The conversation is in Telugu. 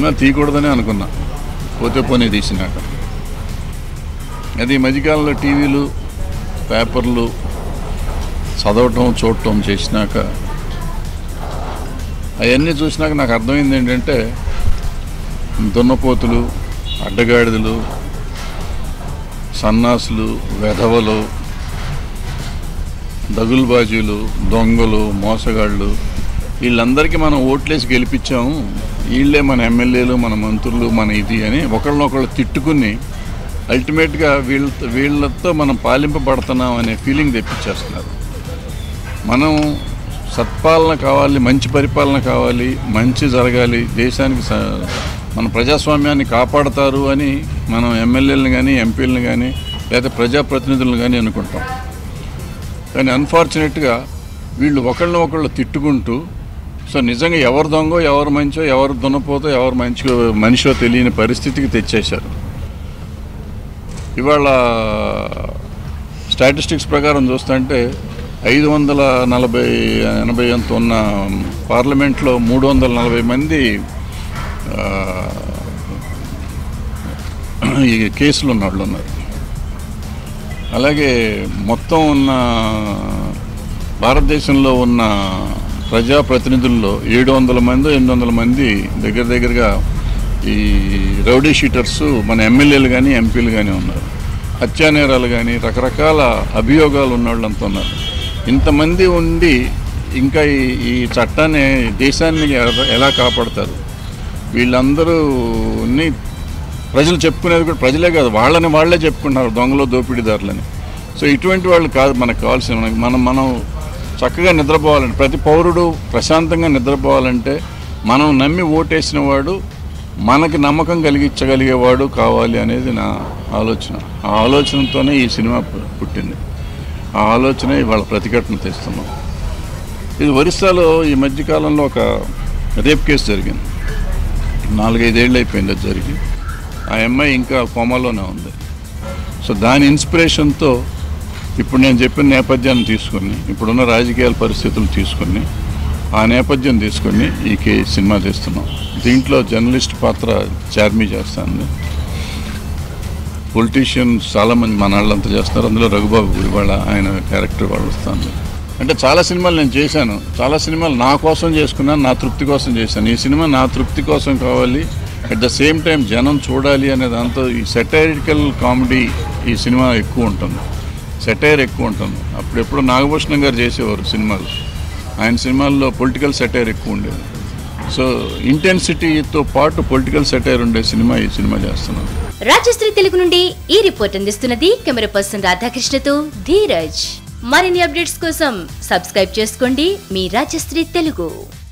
సినిమా తీయకూడదని అనుకున్నా పోతే పోనీ తీసినాక అది ఈ మధ్యకాలంలో టీవీలు పేపర్లు చదవటం చూడటం చేసినాక అవన్నీ చూసినాక నాకు అర్థమైంది ఏంటంటే దున్నపోతులు అడ్డగాడిదలు సన్నాసులు వెధవలు దగులుబాజీలు దొంగలు మోసగాళ్ళు వీళ్ళందరికీ మనం ఓట్లేసి గెలిపించాము వీళ్ళే మన ఎమ్మెల్యేలు మన మంత్రులు మన ఇది అని ఒకళ్ళనొకళ్ళు తిట్టుకుని అల్టిమేట్గా వీళ్ళ వీళ్ళతో మనం పాలింపబడుతున్నాం అనే ఫీలింగ్ తెప్పించేస్తున్నారు మనం సత్పాలన కావాలి మంచి పరిపాలన కావాలి మంచి జరగాలి దేశానికి స- మన ప్రజాస్వామ్యాన్ని కాపాడతారు అని మనం ఎమ్మెల్యేలను కానీ ఎంపీలను కానీ లేదా ప్రజాప్రతినిధులను కానీ అనుకుంటాం కానీ అన్ఫార్చునేట్గా వీళ్ళు ఒకళ్ళని ఒకళ్ళు తిట్టుకుంటూ సో నిజంగా ఎవరు దొంగో ఎవరు మంచో ఎవరు దున్నపోతో ఎవరు మంచిగా మనిషో తెలియని పరిస్థితికి తెచ్చేశారు ఇవాళ స్టాటిస్టిక్స్ ప్రకారం చూస్తుంటే ఐదు వందల నలభై ఎనభై అంత ఉన్న పార్లమెంట్లో మూడు వందల నలభై మంది ఆ, ఈ కేసులు ఉన్న వాళ్ళు ఉన్నారు అలాగే మొత్తం ఉన్న భారతదేశంలో ఉన్న ప్రజాప్రతినిధుల్లో ఏడు వందల మంది ఎనిమిది వందల మంది దగ్గర దగ్గరగా ఈ రౌడీ షీటర్స్ మన ఎమ్మెల్యేలు కానీ ఎంపీలు కానీ ఉన్నారు హత్యానేరాలు కానీ రకరకాల అభియోగాలు ఉన్న వాళ్ళంతా ఉన్నారు ఇంతమంది ఉండి ఇంకా ఈ ఈ చట్టాన్ని దేశాన్ని ఎ- ఎలా కాపాడతారు వీళ్ళందరూని ప్రజలు చెప్పుకునేది కూడా ప్రజలే కాదు వాళ్ళని వాళ్ళే చెప్పుకుంటున్నారు దొంగలు దోపిడీదారులని సో ఇటువంటి వాళ్ళు కాదు మనకు కావాల్సిన మనకి మనం మనం చక్కగా నిద్రపోవాలంటే ప్రతి పౌరుడు ప్రశాంతంగా నిద్రపోవాలంటే మనం నమ్మి ఓటేసిన వాడు మనకి నమ్మకం కలిగించగలిగేవాడు కావాలి అనేది నా ఆలోచన ఆ ఆలోచనతోనే ఈ సినిమా పు- పుట్టింది ఆ ఆలోచనే ఇవాళ ప్రతిఘటన తెస్తున్నాం ఇది ఒరిస్సాలో ఈ మధ్యకాలంలో ఒక రేప్ కేసు జరిగింది నాలుగైదేళ్ళు అయిపోయింది అది జరిగి ఆ అమ్మాయి ఇంకా కోమాలోనే ఉంది సో దాని ఇన్స్పిరేషన్తో ఇప్పుడు నేను చెప్పిన నేపథ్యాన్ని తీసుకుని ఇప్పుడున్న రాజకీయాల పరిస్థితులు తీసుకుని ఆ నేపథ్యం తీసుకుని ఈ కే సినిమా తీస్తున్నాం దీంట్లో జర్నలిస్ట్ పాత్ర చార్మీ చేస్తాను పొలిటీషియన్స్ చాలామంది మన వాళ్ళంతా చేస్తారు అందులో రఘుబాబు ఇవాళ ఆయన క్యారెక్టర్ వాళ్ళు వస్తాను అంటే చాలా సినిమాలు నేను చేశాను చాలా సినిమాలు నా కోసం చేసుకున్నాను నా తృప్తి కోసం చేశాను ఈ సినిమా నా తృప్తి కోసం కావాలి అట్ ద సేమ్ టైం జనం చూడాలి అనే దాంతో ఈ సెటైరికల్ కామెడీ ఈ సినిమా ఎక్కువ ఉంటుంది సెటైర్ ఎక్కువ ఉంటుంది అప్పుడెప్పుడు నాగభూషణం గారు చేసేవారు సినిమాలు ఆయన సినిమాల్లో పొలిటికల్ సెటైర్ ఎక్కువ ఉండేది సో ఇంటెన్సిటీతో పాటు పొలిటికల్ సెటైర్ ఉండే సినిమా ఈ సినిమా చేస్తున్నాను రాజశ్రీ తెలుగు నుండి ఈ రిపోర్ట్ అందిస్తున్నది కెమెరా పర్సన్ రాధాకృష్ణతో ధీరజ్ మరిన్ని అప్డేట్స్ కోసం సబ్స్క్రైబ్ చేసుకోండి మీ రాజశ్రీ తెలుగు